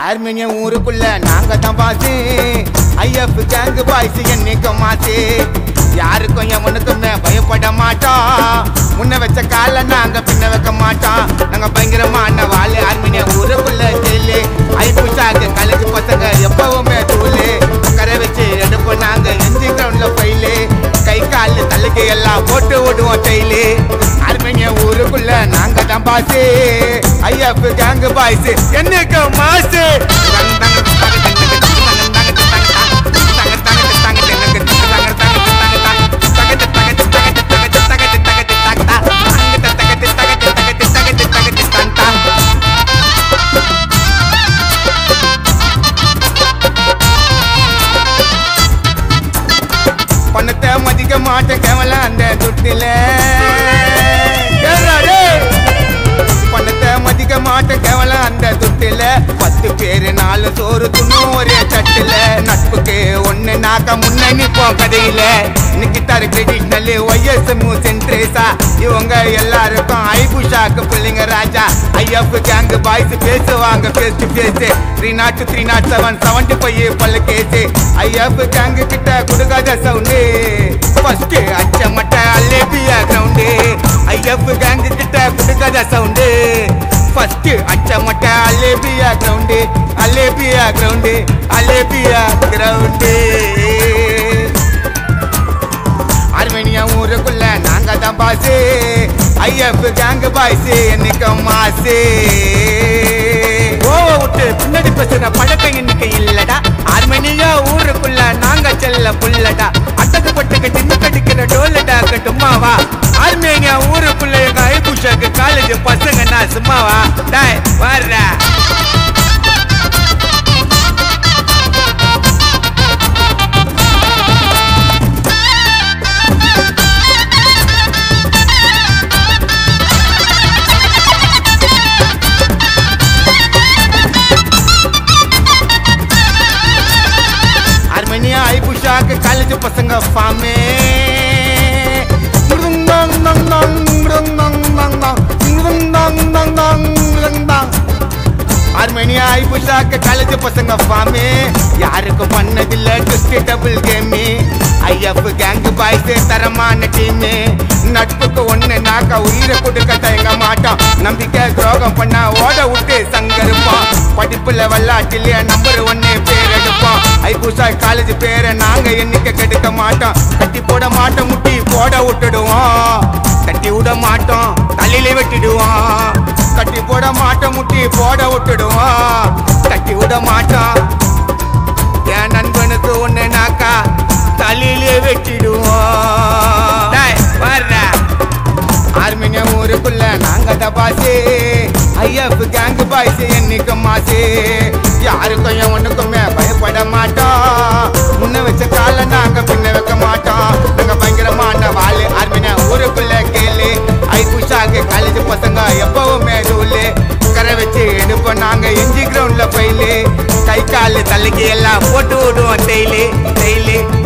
ஆர்மீனியம் ஊருக்குள்ள நாங்க தான் பாசு ஐஎஃப் கேங்கு பாய்ஸ் என்னைக்கு மாசு யாருக்கும் எவனுக்குமே பயப்பட மாட்டோம் முன்ன வச்ச கால நாங்க பின்ன வைக்க மாட்டோம் நாங்க பயங்கரமான வாழு ஆர்மீனியம் ஊருக்குள்ள ஜெயிலு ஐபுஷாக்கு காலேஜ் பசங்க எப்பவுமே தூளு கரை வச்சு எடுப்போம் நாங்க எஞ்சி கிரவுண்ட்ல பயிலு கை கால் தலைக்கு எல்லாம் போட்டு விடுவோம் டெய்லி ஆர்மீனிய ஊருக்குள்ள நாங்க தான் பாசு ஐஎஃப் கேங் பாய்ஸ் என்னைக்கு மாசு பணத்தை மதிக்க மாட்டேன் கேவல அந்த துட்டில பணத்தை மதிக்க மாட்டேன் கேவல அந்த துட்டில பத்து பேரு நாலு சோறு துண்ணும் ஒரே தட்டுல நட்புக்கு ஒண்ணு நாக்க முன்ன நிப்போம் கதையில இன்னைக்கு தரு ட்ரெடிஷ்னல் ஒய்எஸ் சென்ட்ரேசா இவங்க எல்லாருக்கும் ஐபுஷாக்கு பிள்ளைங்க ராஜா ஐஎஃப் கேங் பாய்ஸ் பேசுவாங்க face to face three nought three nought seven seventy five பல்லு கேஸ் ஐஎஃப் கேங் கிட்ட கொடுக்காத சவுண்டு ஃபர்ஸ்ட் அச்ச மட்ட அலேபியா கிரவுண்டு ஐஎஃப் கேங் கிட்ட கொடுக்காத சவுண்டு ஃபர்ஸ்ட் அச்ச மட்ட அலேபியா கிரவுண்டு அலேபியா கிரவுண்டு அலேபியா கிரவுண்டு ஆர்மேனியா ஊருக்குள்ள நாங்க தான் பாசு ஐஎஃப் கேங் பாய்ஸ் என்னைக்கு மாசு ஓவ விட்டு பின்னாடி பேசுற பழக்கம் இன்னைக்கு இல்லடா ஆர்மேனியா ஊருக்குள்ள நாங்க செல்ல புள்ளடா அட்டக்கு பட்டுக்கு தின்னு கடிக்கிற டோலடா கட்டுமாவா ஆர்மேனியா ஊருக்குள்ள எங்க ஐபுஷாக்கு காலேஜ் பசங்க நான் சும்மாவா டாய் வர்றா ஆர்மேனியா ஐபுஷாக்கு காலேஜ் பசங்க ஃபாமே ஆர்மேனியா ஐபுஷாக்கு காலேஜ் பசங்க ஃபாமே யாருக்கும் பண்ணதில்ல டுஸ்டி double game I F gang boys தரமான டீமு நட்புக்கு ஒண்ணு நாக்க உயிரை கொடுக்க தயங்க மாட்டோம் நம்பிக்கை துரோகம் பண்ணா ஓட விட்டு சங்கருப்போம் படிப்புல விளையாட்டுலயே நம்பர் ஒன்னு பேர் எடுப்போம் ஐபுஷா காலேஜ் பேரை நாங்க எண்ணிக்கை கெடுக்க மாட்டோம் கட்டி போட மாட்டோம் முட்டி போட விட்டுடுவோம் கட்டி விட மாட்டோம் தலையில வெட்டிடுவோம் கட்டி போட மாட்டோம் முட்டி போட விட்டுடுவோம் கட்டி விட மாட்டோம் என் நண்பனுக்கு ஒண்ணு நாக்கா தலையிலே வெட்டிடுவோம் டேய், வர்றா. ஆர்மீனியா ஊருக்குள்ள நாங்க தான் பாசு ஐஎஃப் கேங் பாய்ஸ் என்னைக்கு மாசு யாருக்கும் எவனுக்குமே பயப்பட மாட்டோம் முன்ன வச்ச கால நாங்க பின்ன வைக்க மாட்டோம் நாங்க பயங்கரமான வாழு ஆர்மீனியா ஊருக்குள்ள கேளு ஐபுஷாக்கு காலேஜ் பசங்க எப்பவுமே தூளு கரை வச்சு எடுப்போம் நாங்க எஞ்சி கிரவுண்ட்ல பயிலு கை கால் தலைக்கு எல்லாம் போட்டு விடுவோம் டெய்லி டெய்லி